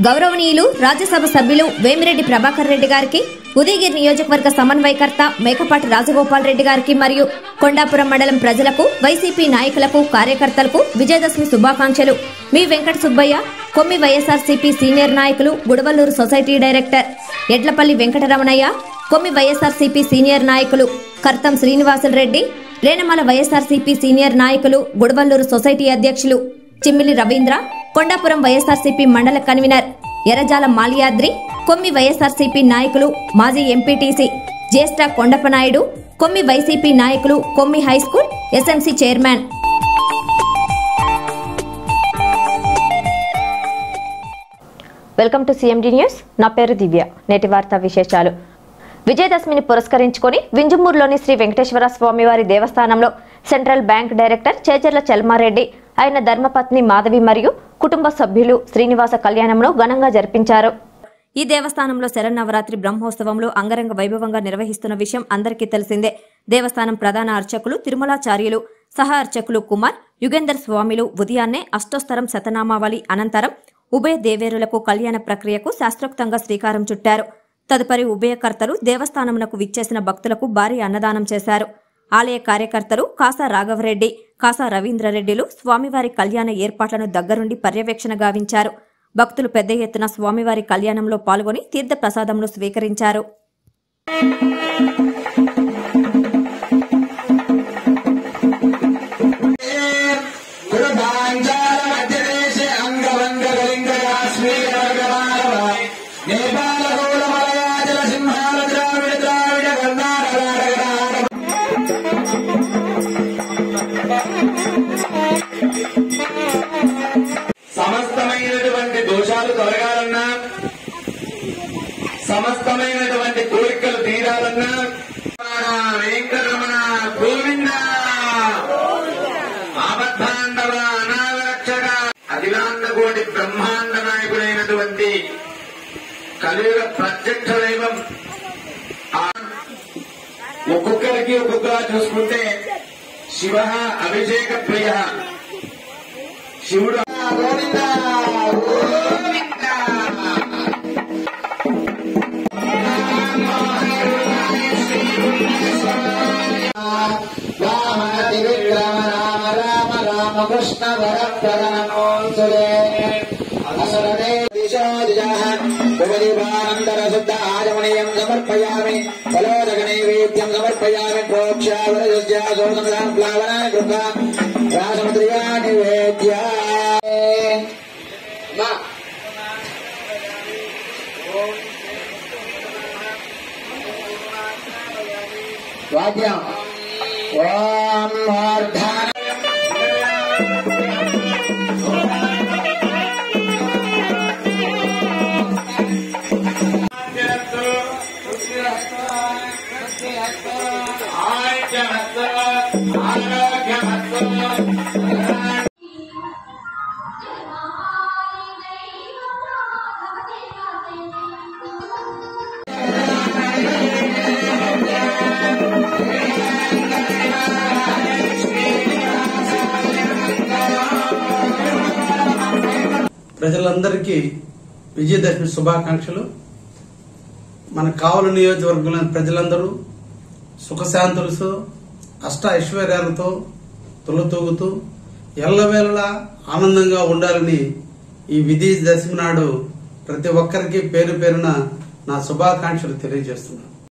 గౌరవనీయులు రాజ్యసభ సభ్యులు వేమిరెడ్డి ప్రభాకర్ రెడ్డి గారికి ఉదయగిరి నియోజకవర్గ సమన్వయకర్త మేకపాటి రాజగోపాల్ రెడ్డి గారికి మరియు కొండాపురం మండలం ప్రజలకు వైసీపీ నాయకులకు కార్యకర్తలకు విజయదశమి శుభాకాంక్షలు మీ వెంకట సుబ్బయ్య కొమ్మి వైఎస్ఆర్సీపీ సీనియర్ నాయకులు Gudavalluru society director Edlapalli Venkataramanaiah Kommi YSRCP senior నాయకులు కర్తం శ్రీనివాసులు రెడ్డి రేణమల వైఎస్ఆర్సీపీ సీనియర్ నాయకులు గుడవల్లూరు సొసైటీ అధ్యక్షులు చిమ్మిలి రవీంద్ర కొండాపురం వైఎస్ఆర్సీపీ మండల కన్వీనర్ ఎర్రజాల మాలియాద్రి కొమ్మి వైఎస్ఆర్సీపీ నాయకులు మాజీ ఎంపీటీసీ జ్యేష్ఠ కొండపనాయుడు కొమ్మి వైసీపీ నాయకులు Kommi high school SMC chairman welcome to CMD news నా పేరు దివ్య నేటి వార్తా విశేషాలు విజయదశమిని పురస్కరించుకొని వింజమూరులోని శ్రీ వెంకటేశ్వర స్వామివారి దేవస్థానంలో central bank director Chejarla Chalmareddy ఆయన ధర్మపత్ని మాధవి మరియు కుటుంబ సభ్యులు శ్రీనివాస కళ్యాణంలో ఘనంగా జరిపించారు ఈ దేవస్థానంలో శరన్నవరాత్రి బ్రహ్మోత్సవంలో అంగరంగ వైభవంగా నిర్వహిస్తున్న విషయం అందరికీ తెలిసిందే దేవస్థానం ప్రధాన అర్చకులు తిరుమలాచార్యులు సహ అర్చకులు కుమార్ యుగేందర్ స్వామిలు ఉదయాన్నే అష్టోత్తరం శతనామావళి అనంతరం ఉభయ దేవేరులకు కళ్యాణ ప్రక్రియకు శాస్త్రోక్తంగా శ్రీకారం చుట్టారు తదుపరి ఉభయకర్తలు దేవస్థానమునకు విచ్చేసిన భక్తులకు భారీ అన్నదానం చేశారు ఆలయ కార్యకర్తలు కాసా రాఘవరెడ్డి కాసా రవీంద్రరెడ్డిలు స్వామివారి కళ్యాణ ఏర్పాట్లను దగ్గరుండి పర్యవేక్షణ గావించారు భక్తులు పెద్ద ఎత్తున స్వామివారి కళ్యాణంలో పాల్గొని తీర్థ ప్రసాదములు స్వీకరించారు గురుభాంచారమధ్యదేశే అంగవంగలింగరాశ్మీరగమానవ నేపాలగౌడ మలయాజల సింహాల ద్రావిడ ద్రావిడ కర్ణాటక సమస్తమైనటువంటి దోషాలు తొలగాలన్నా సమస్తమైనటువంటి కోరికలు తీరాలన్నా వెంకటరమణ గోవింద ఆబద్ధాండవ అనాథరక్షక అఖిలాండ కోటి బ్రహ్మాండ నాయకుడైనటువంటి కలియుగ ప్రత్యక్ష దైవం ఆ- ఒక్కొక్కరికి ఒక్కొక్కలా చూసుకుంటే శివ అభిషేక ప్రియ శివుడు గోవింద గోవింద రామతి విక్రమ రామ రామ రామ కృష్ణ వర ప్రధానోత్సరే అసరదే దిశో దిశః ఉపదీపానంతర శుద్ధ ఆజమనీయం సమర్పయామి ఫలోదక నైవేద్యం సమర్పయామి ప్రోక్షావరజస్య సోదమదాం ప్లావనాయ కృత రాజముద్రియా నివేద్య మా వాద్యం ఓం మూర్ధాన ప్రజలందరికీ విజయదశమి శుభాకాంక్షలు మన కావలి నియోజకవర్గంలోని ప్రజలందరూ సుఖశాంతులతో అష్ట ఐశ్వర్యాలతో తులతూగుతూ ఎల్లవేళలా ఆనందంగా ఉండాలని ఈ విజయదశమి నాడు ప్రతి ఒక్కరికి పేరు పేరున నా శుభాకాంక్షలు తెలియజేస్తున్నాను